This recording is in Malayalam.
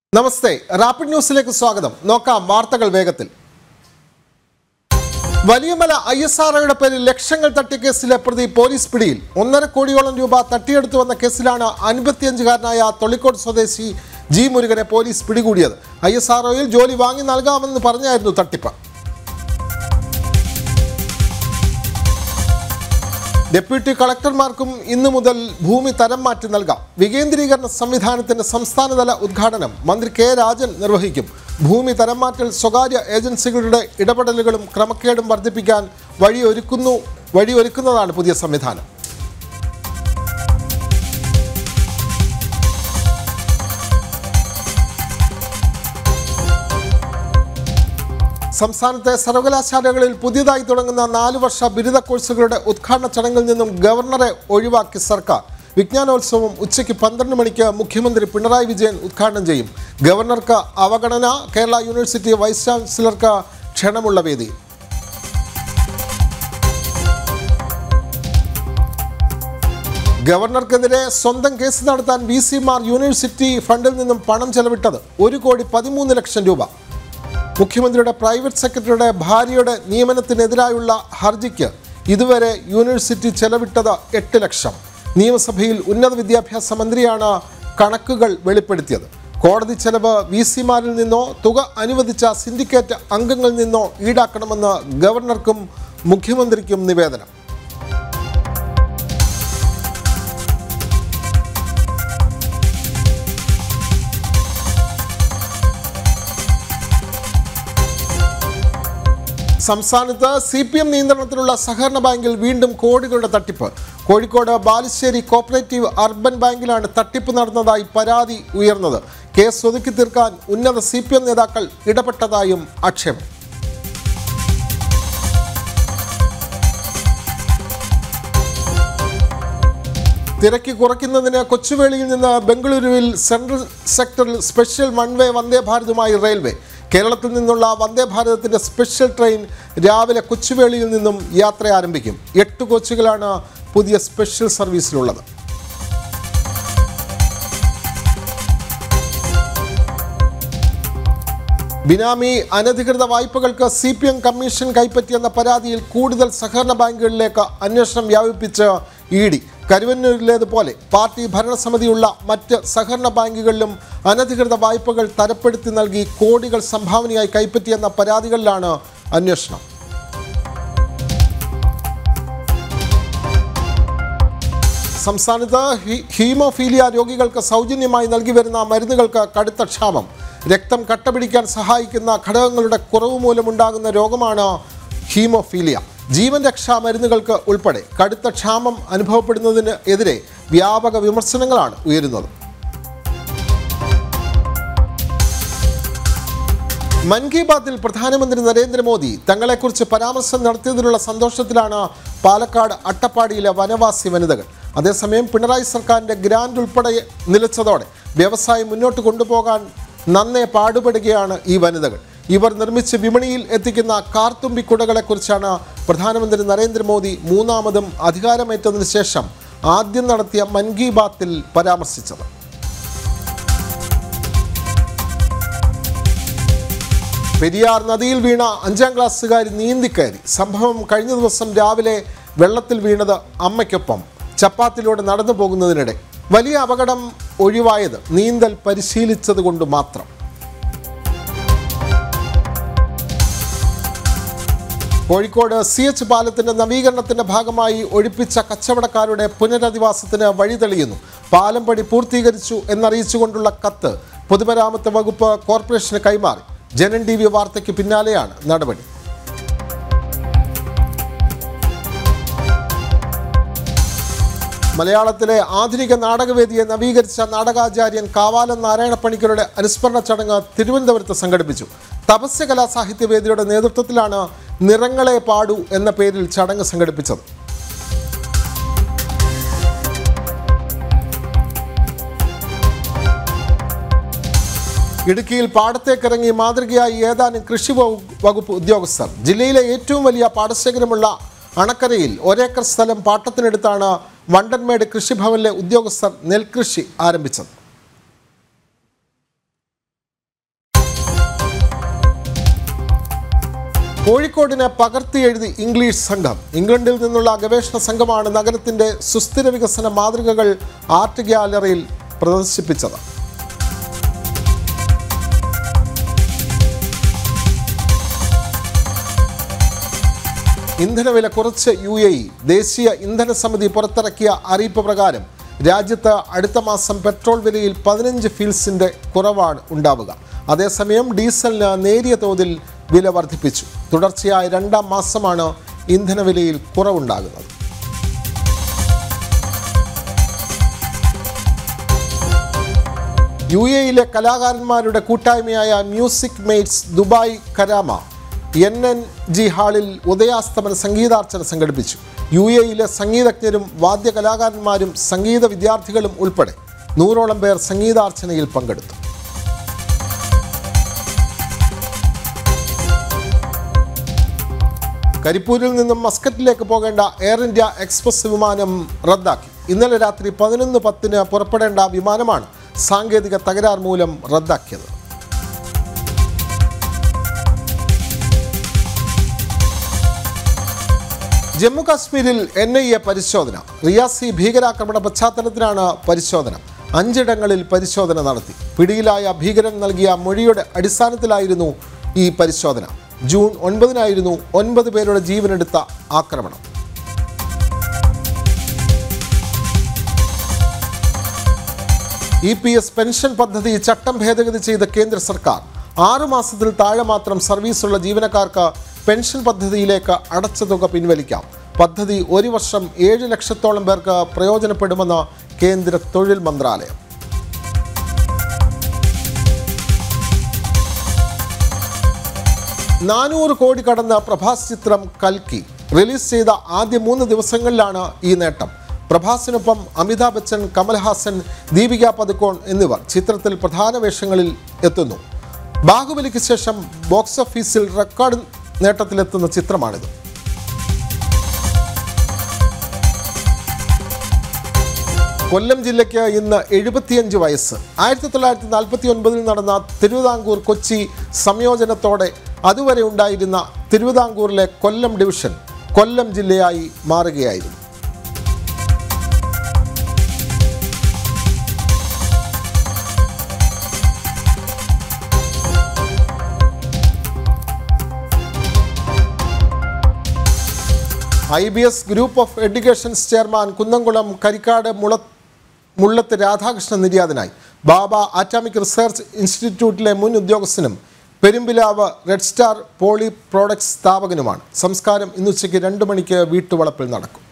നമസ്തേ റാപ്പിഡ് ന്യൂസിലേക്ക് സ്വാഗതം നോക്കാം വാർത്തകൾ വേഗത്തിൽ വലിയമല ഐ എസ് ആർഒയുടെ പേരിൽ ലക്ഷങ്ങൾ തട്ടിയ കേസിലെ പ്രതി പോലീസ് പിടിയിൽ ഒന്നര കോടിയോളം രൂപ തട്ടിയെടുത്തു വന്ന കേസിലാണ് അൻപത്തിയഞ്ചുകാരനായ തൊള്ളിക്കോട് സ്വദേശി ജി മുരുകനെ പോലീസ് പിടികൂടിയത് ഐ എസ് ആർഒയിൽ ജോലി വാങ്ങി നൽകാമെന്ന് പറഞ്ഞായിരുന്നു തട്ടിപ്പ് ഡെപ്യൂട്ടി കളക്ടർമാർക്കും ഇന്നു മുതൽ ഭൂമി തരം മാറ്റി നൽകാം വികേന്ദ്രീകരണ സംവിധാനത്തിന്റെ സംസ്ഥാനതല ഉദ്ഘാടനം മന്ത്രി കെ രാജൻ നിർവഹിക്കും ഭൂമി തരം മാറ്റൽ സ്വകാര്യ ഏജൻസികളുടെ ഇടപെടലുകളും ക്രമക്കേടും വർദ്ധിപ്പിക്കാൻ വഴിയൊരുക്കുന്നു വഴിയൊരുക്കുന്നതാണ് പുതിയ സംവിധാനം സംസ്ഥാനത്തെ സർവകലാശാലകളിൽ പുതിയതായി തുടങ്ങുന്ന നാല് വർഷ ബിരുദ കോഴ്സുകളുടെ ഉദ്ഘാടന ചടങ്ങിൽ നിന്നും ഗവർണറെ ഒഴിവാക്കി സർക്കാർ വിജ്ഞാനോത്സവം ഉച്ചയ്ക്ക് പന്ത്രണ്ട് മണിക്ക് മുഖ്യമന്ത്രി പിണറായി വിജയൻ ഉദ്ഘാടനം ചെയ്യും ഗവർണർക്ക് അവഗണന കേരള യൂണിവേഴ്സിറ്റി വൈസ് ചാൻസലർക്ക് ക്ഷണമുള്ള വേദി ഗവർണർക്കെതിരെ സ്വന്തം കേസ് നടത്താൻ വി സിമാർ യൂണിവേഴ്സിറ്റി ഫണ്ടിൽ നിന്നും പണം ചെലവിട്ടത് ഒരു കോടി പതിമൂന്ന് ലക്ഷം രൂപ മുഖ്യമന്ത്രിയുടെ പ്രൈവറ്റ് സെക്രട്ടറിയുടെ ഭാര്യയുടെ നിയമനത്തിനെതിരായുള്ള ഹർജിക്ക് ഇതുവരെ യൂണിവേഴ്സിറ്റി ചെലവിട്ടത് എട്ട് ലക്ഷം നിയമസഭയിൽ ഉന്നത വിദ്യാഭ്യാസ മന്ത്രിയാണ് കണക്കുകൾ വെളിപ്പെടുത്തിയത് കോടതി ചെലവ് വി സിമാരിൽ നിന്നോ തുക അനുവദിച്ച സിൻഡിക്കേറ്റ് അംഗങ്ങളിൽ നിന്നോ ഈടാക്കണമെന്ന് ഗവർണർക്കും മുഖ്യമന്ത്രിക്കും നിവേദനം സംസ്ഥാനത്ത് സി പി എം നിയന്ത്രണത്തിലുള്ള സഹകരണ ബാങ്കിൽ വീണ്ടും കോടികളുടെ തട്ടിപ്പ് കോഴിക്കോട് ബാലുശ്ശേരി കോപ്പറേറ്റീവ് അർബൻ ബാങ്കിലാണ് തട്ടിപ്പ് നടന്നതായി പരാതി ഉയർന്നത് കേസ് ഒതുക്കി തീർക്കാൻ ഉന്നത സി പി എം നേതാക്കൾ ഇടപെട്ടതായും ആക്ഷേപം തിരക്ക് കുറയ്ക്കുന്നതിന് കൊച്ചുവേളിയിൽ നിന്ന് ബംഗളൂരുവിൽ സെൻട്രൽ സെക്ടറിൽ സ്പെഷ്യൽ വൺ വേ വന്ദേ ഭാരതുമായി റെയിൽവേ കേരളത്തിൽ നിന്നുള്ള വന്ദേ ഭാരതത്തിന്റെ സ്പെഷ്യൽ ട്രെയിൻ രാവിലെ കൊച്ചുവേളിയിൽ നിന്നും യാത്ര ആരംഭിക്കും എട്ട് കോച്ചുകളാണ് പുതിയ സ്പെഷ്യൽ സർവീസിലുള്ളത് ബിനാമി അനധികൃത വായ്പകൾക്ക് സി പി എം കമ്മീഷൻ കൈപ്പറ്റിയെന്ന പരാതിയിൽ കൂടുതൽ സഹകരണ ബാങ്കുകളിലേക്ക് അന്വേഷണം വ്യാപിപ്പിച്ച് ഇ ഡി കരുവന്നൂരിലേതുപോലെ പാർട്ടി ഭരണസമിതിയുള്ള മറ്റ് സഹകരണ ബാങ്കുകളിലും അനധികൃത വായ്പകൾ തരപ്പെടുത്തി നൽകി കോടികൾ സംഭാവനയായി കൈപ്പറ്റിയെന്ന പരാതികളിലാണ് അന്വേഷണം സംസ്ഥാനത്ത് ഹി- ഹീമോഫീലിയ രോഗികൾക്ക് സൗജന്യമായി നൽകി വരുന്ന മരുന്നുകൾക്ക് കടുത്ത ക്ഷാമം രക്തം കട്ടപിടിക്കാൻ സഹായിക്കുന്ന ഘടകങ്ങളുടെ കുറവ് മൂലമുണ്ടാകുന്ന രോഗമാണ് ഹീമോഫീലിയ ജീവൻ രക്ഷാ മരുന്നുകൾക്ക് ഉൾപ്പെടെ കടുത്ത ക്ഷാമം അനുഭവപ്പെടുന്നതിന് എതിരെ വ്യാപക വിമർശനങ്ങളാണ് ഉയരുന്നത് മൻ കി ബാത്തിൽ പ്രധാനമന്ത്രി നരേന്ദ്രമോദി തങ്ങളെക്കുറിച്ച് പരാമർശം നടത്തിയതിലുള്ള സന്തോഷത്തിലാണ് പാലക്കാട് അട്ടപ്പാടിയിലെ വനവാസി വനിതകൾ അതേസമയം പിണറായി സർക്കാരിന്റെ ഗ്രാൻഡ് ഉൾപ്പെടെ നിലച്ചതോടെ വ്യവസായം മുന്നോട്ട് കൊണ്ടുപോകാൻ നന്നേ പാടുപെടുകയാണ് ഈ വനിതകൾ ഇവർ നിർമ്മിച്ച് വിപണിയിൽ എത്തിക്കുന്ന കാർത്തുമ്പി കുടകളെക്കുറിച്ചാണ് പ്രധാനമന്ത്രി നരേന്ദ്രമോദി മൂന്നാമതും അധികാരമേറ്റതിനു ശേഷം ആദ്യം നടത്തിയ മൻ കി ബാത്തിൽ പരാമർശിച്ചത് പെരിയാർ നദിയിൽ വീണ അഞ്ചാം ക്ലാസ്സുകാരി നീന്തിക്കയറി സംഭവം കഴിഞ്ഞ ദിവസം രാവിലെ വെള്ളത്തിൽ വീണത് അമ്മയ്ക്കൊപ്പം ചപ്പാത്തിലൂടെ നടന്നു പോകുന്നതിനിടെ വലിയ അപകടം ഒഴിവായത് നീന്തൽ പരിശീലിച്ചത് കൊണ്ട് മാത്രം കോഴിക്കോട് സി എച്ച് പാലത്തിന്റെ നവീകരണത്തിന്റെ ഭാഗമായി ഒഴിപ്പിച്ച കച്ചവടക്കാരുടെ പുനരധിവാസത്തിന് വഴി തെളിയുന്നു പാലം പണി പൂർത്തീകരിച്ചു എന്നറിയിച്ചുകൊണ്ടുള്ള കത്ത് പൊതുമരാമത്ത് വകുപ്പ് കോർപ്പറേഷന് കൈമാറി ജനൻ ടി വി വാർത്തയ്ക്ക് പിന്നാലെയാണ് നടപടി മലയാളത്തിലെ ആധുനിക നാടകവേദിയെ നവീകരിച്ച നാടകാചാര്യൻ കാവാലം നാരായണ പണിക്കരുടെ അനുസ്മരണ ചടങ്ങ് തിരുവനന്തപുരത്ത് സംഘടിപ്പിച്ചു തപസ്യ കലാസാഹിത്യവേദിയുടെ നേതൃത്വത്തിലാണ് നിറങ്ങളെ പാടു എന്ന പേരിൽ ചടങ്ങ് സംഘടിപ്പിച്ചത് ഇടുക്കിയിൽ പാടത്തേക്കിറങ്ങി മാതൃകയായി ഏതാനും കൃഷി വകു- വകുപ്പ് ഉദ്യോഗസ്ഥർ ജില്ലയിലെ ഏറ്റവും വലിയ പാടശേഖരമുള്ള അണക്കരയിൽ ഒരേക്കർ സ്ഥലം പാട്ടത്തിനെടുത്താണ് വണ്ടൻമേട് കൃഷിഭവനിലെ ഉദ്യോഗസ്ഥർ നെൽകൃഷി ആരംഭിച്ചത് കോഴിക്കോടിനെ പകർത്തി എഴുതി ഇംഗ്ലീഷ് സംഘം ഇംഗ്ലണ്ടിൽ നിന്നുള്ള ഗവേഷണ സംഘമാണ് നഗരത്തിന്റെ സുസ്ഥിര വികസന മാതൃകകൾ ആർട്ട് ഗ്യാലറിയിൽ പ്രദർശിപ്പിച്ചത് ഇന്ധനവില കുറച്ച് യു എ ഇ ദേശീയ ഇന്ധന സമിതി പുറത്തിറക്കിയ അറിയിപ്പ് പ്രകാരം രാജ്യത്ത് അടുത്ത മാസം പെട്രോൾ വിലയിൽ പതിനഞ്ച് ഫീൽസിന്റെ കുറവാണ് ഉണ്ടാവുക അതേസമയം ഡീസലിന് നേരിയ തോതിൽ വില വർദ്ധിപ്പിച്ചു തുടർച്ചയായ രണ്ടാം മാസമാണ് ഇന്ധനവിലയിൽ കുറവുണ്ടാകുന്നത് യു എയിലെ കലാകാരന്മാരുടെ കൂട്ടായ്മയായ music mates Dubai Karama N N G ഹാളിൽ ഉദയാസ്തമന സംഗീതാർച്ചന സംഘടിപ്പിച്ചു യു എയിലെ സംഗീതജ്ഞരും വാദ്യ കലാകാരന്മാരും സംഗീത വിദ്യാർത്ഥികളും ഉൾപ്പെടെ നൂറോളം പേർ സംഗീതാർച്ചനയിൽ പങ്കെടുത്തു കരിപ്പൂരിൽ നിന്നും മസ്കറ്റിലേക്ക് പോകേണ്ട എയർ ഇന്ത്യ എക്സ്പ്രസ് വിമാനം റദ്ദാക്കി ഇന്നലെ രാത്രി പതിനൊന്ന് പത്തിന് പുറപ്പെടേണ്ട വിമാനമാണ് സാങ്കേതിക തകരാർ മൂലം റദ്ദാക്കിയത് ജമ്മു കാശ്മീരിൽ എൻ ഐ എ പരിശോധന റിയാസി ഭീകരാക്രമണ പശ്ചാത്തലത്തിലാണ് പരിശോധന അഞ്ചിടങ്ങളിൽ പരിശോധന നടത്തി പിടിയിലായ ഭീകരൻ നൽകിയ മൊഴിയുടെ അടിസ്ഥാനത്തിലായിരുന്നു ഈ പരിശോധന ജൂൺ ഒൻപതിനായിരുന്നു ഒൻപത് പേരുടെ ജീവനെടുത്ത ആക്രമണം ഇ പി എസ് പെൻഷൻ പദ്ധതി ചട്ടം ഭേദഗതി ചെയ്ത കേന്ദ്ര സർക്കാർ ആറു മാസത്തിൽ താഴെ മാത്രം സർവീസുള്ള ജീവനക്കാർക്ക് പെൻഷൻ പദ്ധതിയിലേക്ക് അടച്ച തുക പിൻവലിക്കാം പദ്ധതി ഒരു വർഷം ഏഴ് ലക്ഷത്തോളം പേർക്ക് പ്രയോജനപ്പെടുമെന്ന് കേന്ദ്ര തൊഴിൽ മന്ത്രാലയം നാനൂറ് കോടി കടന്ന പ്രഭാസ് ചിത്രം കൽക്കി റിലീസ് ചെയ്ത ആദ്യ മൂന്ന് ദിവസങ്ങളിലാണ് ഈ നേട്ടം പ്രഭാസിനൊപ്പം അമിതാഭ് ബച്ചൻ കമൽഹാസൻ ദീപിക പതുക്കോൺ എന്നിവർ ചിത്രത്തിൽ പ്രധാന വേഷങ്ങളിൽ എത്തുന്നു ബാഹുബലിക്ക് ശേഷം ബോക്സ് ഓഫീസിൽ റെക്കോർഡ് നേട്ടത്തിലെത്തുന്ന ചിത്രമാണിത് കൊല്ലം ജില്ലയ്ക്ക് ഇന്ന് എഴുപത്തിയഞ്ച് വയസ്സ് ആയിരത്തി തൊള്ളായിരത്തി നാൽപ്പത്തി ഒൻപതിൽ നടന്ന തിരുവിതാംകൂർ കൊച്ചി സംയോജനത്തോടെ അതുവരെ ഉണ്ടായിരുന്ന തിരുവിതാംകൂറിലെ കൊല്ലം ഡിവിഷൻ കൊല്ലം ജില്ലയായി മാറുകയായിരുന്നു I B S group of educations chairman Kunnamkulam Karikkad മുള മുള്ളത്ത് രാധാകൃഷ്ണൻ നിര്യാതനായി ബാബ ആറ്റാമിക് റിസർച്ച് ഇൻസ്റ്റിറ്റ്യൂട്ടിലെ മുൻ ഉദ്യോഗസ്ഥനും Perumpilavu red star poly products സ്ഥാപകനുമാണ് സംസ്കാരം ഇന്നുച്ചയ്ക്ക് രണ്ട് മണിക്ക് വീട്ടുവളപ്പിൽ നടക്കും